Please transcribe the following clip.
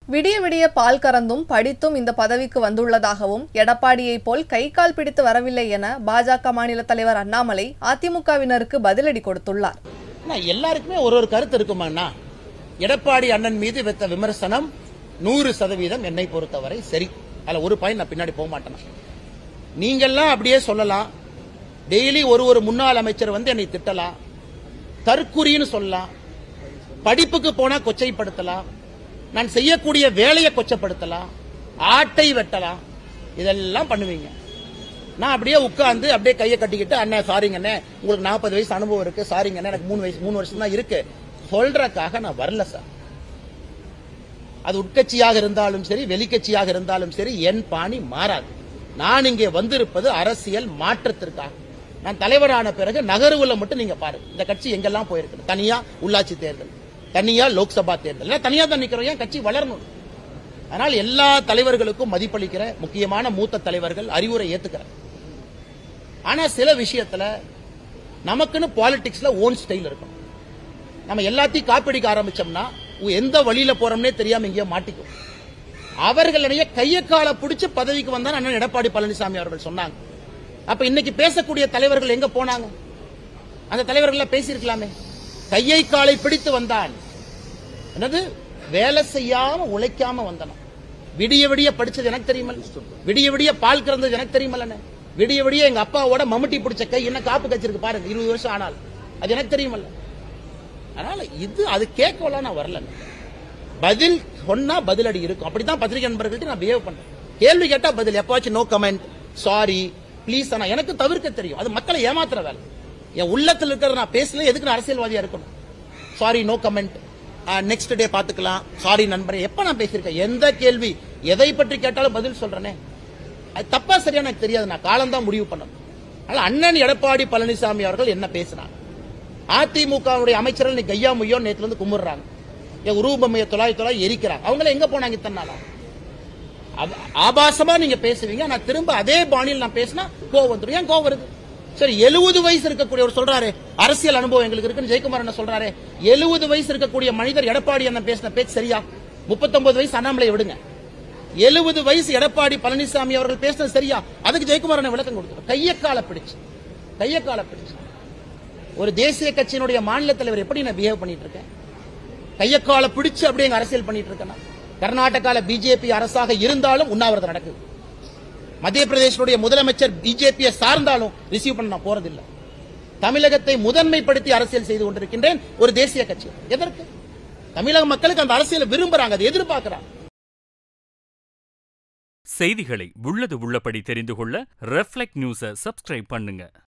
விடிய விடிய பால் கறந்தும் படித்தும் இந்த பதவிக்கு வந்துள்ளதாகவும் எடப்பாடியை போல் கை கால் பிடித்து வரவில்லை என பாஜக மாநில தலைவர் அண்ணாமலை அதிமுகவினருக்கு பதிலடி கொடுத்துள்ளார் அண்ணா, எல்லாருக்குமே ஒரு ஒரு கருத்து இருக்குமாண்ணா எடப்பாடி அண்ணன் மீது வைத்த விமர்சனம் நூறு சதவீதம் என்னை பொறுத்தவரை சரி அதுல ஒரு பாயிண்ட் நான் பின்னாடி போக மாட்டேன் நீங்கெல்லாம் அப்படியே சொல்லலாம் டெய்லி ஒரு ஒரு முன்னாள் அமைச்சர் வந்து என்னை திட்டலாம் தற்குறின்னு சொல்லலாம் படிப்புக்கு போனா கொச்சைப்படுத்தலாம் நான் செய்யக்கூடிய வேலையை கொச்சப்படுத்தலாம் ஆட்டை வெட்டலாம் இதெல்லாம் பண்ணுவீங்க நான் அப்படியே உட்கார்ந்து அப்படியே கையை கட்டிக்கிட்டு அண்ணன் சாரிங்க அண்ணே உங்களுக்கு நாற்பது வயசு அனுபவம் இருக்கு சாரிங்க அண்ணே எனக்கு மூணு வயசு மூணு வருஷம் தான் இருக்கு சொல்றதுக்காக நான் வரல சார் அது உட்கட்சியாக இருந்தாலும் சரி வெளிக்கட்சியாக இருந்தாலும் சரி என் பாணி மாறாது நான் இங்கே வந்திருப்பது அரசியல் மாற்றத்திற்காக நான் தலைவரான பிறகு நகர்வுல மட்டும் நீங்க பாருங்க இந்த கட்சி எங்கெல்லாம் போயிருக்கு தனியா உள்ளாட்சி தேர்தல் தனியா லோக்சபா தேர்தல் எல்லாம் தனியா தான் நிக்கிறோம் ஏன் கட்சி வளரணும் அதனால் எல்லா தலைவர்களுக்கும் மதிப்பளிக்கிற முக்கியமான மூத்த தலைவர்கள் அறிவுரை ஏத்துக்கிறேன் ஆனா சில விஷயத்துல நமக்குன்னு பாலிடிக்ஸ்ல ஓன் ஸ்டைல் இருக்கும் நம்ம எல்லாத்தையும் காப்பிடிக்க ஆரம்பிச்சோம்னா எந்த வழியில போறோம்னே தெரியாம எங்கேயோ மாட்டிக்கும் அவர்களுடைய கைய கால பிடிச்சு பதவிக்கு வந்தா அண்ணன் எடப்பாடி பழனிசாமி அவர்கள் சொன்னாங்க அப்ப இன்னைக்கு பேசக்கூடிய தலைவர்கள் எங்க போனாங்க அந்த தலைவர்கள் பேசியிருக்கலாமே கையை காலை பிடித்து வந்தான் என்னது வேலை செய்யாம உழைக்காம வந்தனம் விடிய விடிய படிச்சது எனக்கு தெரியுமல் விடிய விடிய பால் கறந்தது எனக்கு தெரியுமல்லண்ணே விடிய விடிய எங்க அப்பாவோட மம்முட்டி பிடிச்ச கை என்ன காப்பு கச்சிருக்கு பாருங்க இருபது வருஷம் ஆனால் அது எனக்கு தெரியுமல்ல அதனால இது அது கேட்கலாம் நான் வரல பதில் சொன்னா பதிலடி இருக்கும் அப்படித்தான் பத்திரிகை நண்பர்கள்ட்ட நான் பிஹேவ் பண்றேன் கேள்வி கேட்டா பதில் எப்பாச்சும் நோ கமெண்ட் சாரி ப்ளீஸ் ஆனா எனக்கு தவிர்க்க தெரியும் அது மக்களை ஏமாத்துற வேலை என் உள்ளத்துல இருக்கிறத நான் பேசல எதுக்கு நான் அரசியல்வாதியா இருக்கணும் sorry no comment next day பாத்துக்கலாம் சாரி நண்பரே எப்ப நான் பேசியிருக்கேன் எந்த கேள்வி எதை பற்றி கேட்டாலும் பதில் சொல்றேனே அது தப்பா சரியா எனக்கு தெரியாது நான் காலம் தான் முடிவு பண்ணணும் அதனால அண்ணன் எடப்பாடி பழனிசாமி அவர்கள் என்ன பேசினாங்க அதிமுகவுடைய அமைச்சர்கள் இன்னைக்கு கையா முய்யோ நேத்துல இருந்து கும்பிடுறாங்க என் உருவமைய தொலாய் தொலாய் எரிக்கிறாங்க அவங்கள எங்க போனாங்க இத்தனை நாளா அவ- ஆபாசமா நீங்க பேசுவீங்க நான் திரும்ப அதே பாணியில் நான் பேசினா கோவம் வந்துடும் ஏன் கோவம் வருது சரி எழுபது வயசு இருக்கக்கூடியவர் சொல்றாரு அரசியல் அனுபவம் எங்களுக்கு இருக்குன்னு ஜெயக்குமார் என்ன சொல்றாரு எழுபது வயசு இருக்கக்கூடிய மனிதர் எடப்பாடி அண்ணன் பேசின பேச்சு சரியா முப்பத்தொன்பது வயசு அண்ணாமலை விடுங்க எழுபது வயசு எடப்பாடி பழனிசாமி அவர்கள் பேசினது சரியா அதுக்கு ஜெயக்குமார் அண்ணன் விளக்கம் கொடுத்தார் கையக்கால பிடிச்சு கையக்கால பிடிச்சு ஒரு தேசிய கட்சியினுடைய மாநில தலைவர் எப்படி நான் பிஹேவ் பண்ணிட்டு இருக்கேன் கையக்கால பிடிச்சு அப்படியே எங்க அரசியல் பண்ணிட்டு இருக்கேன் கர்நாடகால பிஜேபி அரசாக இருந்தாலும் உண்ணாவிரதம் நடக்குது மத்திய பிரதேசனுடைய முதலமைச்சர் பிஜேபியை சார்ந்தாலும் ரிசீவ் பண்ண நான் போறதில்லை தமிழகத்தை முதன்மைப்படுத்தி அரசியல் செய்து கொண்டிருக்கின்றேன் ஒரு தேசிய கட்சி எதற்கு தமிழக மக்களுக்கு அந்த அரசியலை விரும்புறாங்க அதை எதிர்பார்க்கறாங்க செய்திகளை உள்ளது உள்ளபடி தெரிந்து கொள்ள ரெஃப்ளெக்ட் நியூஸை சப்ஸ்கிரைப் பண்ணுங்க